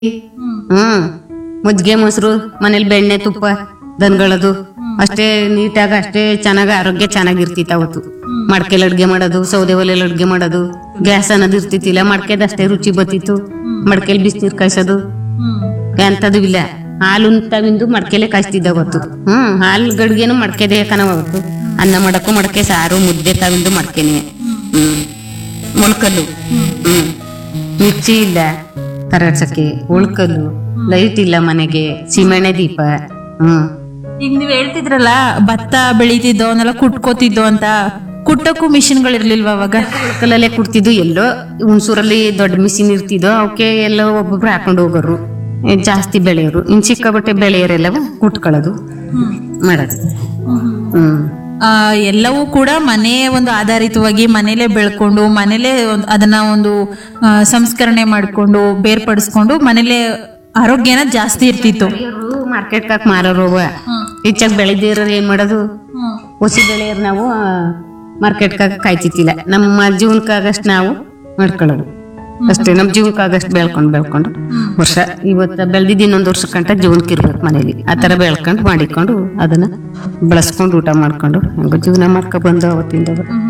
ಹ್ಮ್ ಮಜ್ಜಿಗೆ ಮೊಸರು ಮನೇಲಿ ಬೆಣ್ಣೆ ತುಪ್ಪ ದನಗಳದು ಅಷ್ಟೇ ನೀಟಾಗಿ ಅಷ್ಟೇ ಚೆನ್ನಾಗಿ ಆರೋಗ್ಯ ಚೆನ್ನಾಗಿರ್ತಿತ್ತು ಅವತ್ತು ಮಡ್ಕೆಲ್ ಅಡ್ಗೆ ಮಾಡೋದು ಸೌದೆ ಒಲೆಯಲ್ಲಿ ಅಡ್ಗೆ ಮಾಡೋದು ಗ್ಯಾಸ್ ಅನ್ನೋದು ಇರ್ತಿತ್ತಿಲ್ಲ ಮಡ್ಕೆದ ಅಷ್ಟೇ ರುಚಿ ಬತ್ತಿತ್ತು ಮಡ್ಕೆಲ್ ಬಿಸಿನೀರ್ ಕಾಯ್ಸೋದು ಎಂತದು ಇಲ್ಲ ಹಾಲು ತವಿಂದು ಮಡ್ಕೆಲೆ ಕಾಯ್ಸ್ತಿದ್ದ ಅವತ್ತು ಹ್ಮ್ ಹಾಲು ಗಡ್ಗೆನು ಮಡ್ಕೆದೆ ಕಣವ ಅವತ್ತು ಅನ್ನ ಮಾಡಕ್ಕೂ ಮಡ್ಕೆ ಸಾರು ಮುದ್ದೆ ತವಿಂದು ಮಡ್ಕೆನೆ ಹ್ಮ್ ಮೊಳ್ಕಲ್ಲು ಹ್ಮ್ ಮಿರ್ಚಿ ಇಲ್ಲ ಕರಡ್ಸಕ್ಕೆ ಉಳ್ಕಲ್ಲು ಲೈಟ್ ಇಲ್ಲ ಮನೆಗೆ ಸಿಮೆಣೆ ದೀಪ ಹ್ಮ್ ಈಗ ನೀವ್ ಹೇಳ್ತಿದ್ರಲ್ಲ ಭತ್ತ ಬೆಳಿತಿದ್ದೋ ಅವನ್ನೆಲ್ಲ ಕುಟ್ಕೋತಿದ್ದೋ ಅಂತ ಕುಟ್ಟಕ್ಕೂ ಮಿಷಿನ್ಗಳಿರ್ಲಿಲ್ವ ಅವಾಗ ಉಳ್ಕಲ್ಲಲ್ಲೇ ಕುಡ್ತಿದ್ದು ಎಲ್ಲೋ ಹುಣಸೂರಲ್ಲಿ ದೊಡ್ಡ ಮಿಷಿನ್ ಇರ್ತಿದ್ದೋ ಅವಕ್ಕೆ ಎಲ್ಲೋ ಒಬ್ಬೊಬ್ರು ಹಾಕೊಂಡು ಹೋಗೋರು ಏ, ಜಾಸ್ತಿ ಬೆಳೆಯೋರು ಇನ್ ಸಿಕ್ಕಾಬಟ್ಟೆ ಬೆಳೆಯೋರೆಲ್ಲವ ಕುಟ್ಕೊಳ್ಳೋದು ಮಾಡೋದು ಹ್ಮ್ ಆ, ಎಲ್ಲವೂ ಕೂಡ ಮನೆ ಒಂದು ಆಧಾರಿತವಾಗಿ ಮನೇಲೆ ಬೆಳ್ಕೊಂಡು ಮನೇಲೆ ಒಂದ್- ಅದನ್ನ ಒಂದು ಆ, ಸಂಸ್ಕರಣೆ ಮಾಡ್ಕೊಂಡು ಬೇರ್ಪಡಿಸ್ಕೊಂಡು ಮನೇಲೆ ಆರೋಗ್ಯನ ಜಾಸ್ತಿ ಇರ್ತಿತ್ತು ಮಾರ್ಕೆಟ್ ಹಾಕ್ ಮಾರೋರು ಅವ ಹೆಚ್ಚಾಗಿ ಬೆಳೆದಿರೋರು ಏನ್ ಮಾಡೋದು ಹೊಸಿ ಬೆಳೆಯೋರು ನಾವು ಮಾರ್ಕೆಟ್ಗಾಗ ಕಾಯ್ತಿತ್ತಿಲ್ಲ ನಮ್ಮ ಜೀವನಕ್ಕಾಗಷ್ಟು ನಾವು ಮಾಡ್ಕೊಳ್ಳೋದು ಅಷ್ಟೇ ನಮ್ಮ ಜೀವನಕ್ಕಾಗಷ್ಟು ಬೆಳ್ಕೊಂಡು ಬೆಳ್ಕೊಂಡು ವರ್ಷ ಇವತ್ತು ಬೆಳೆದಿದ್ದು ಇನ್ನೊಂದು ವರ್ಷ ಗಂಟ ಜೀವನಕ್ಕೆ ಇರ್ಬೇಕು ಮನೇಲಿ ಆ ಥರ ಬೆಳ್ಕೊಂಡು ಮಾಡಿಕೊಂಡು ಅದನ್ನ ಬಳಸ್ಕೊಂಡು ಊಟ ಮಾಡ್ಕೊಂಡು ಹಂಗ ಜೀವನ ಮಾಡ್ಕೊ ಬಂದು ಅವತ್ತಿಂದ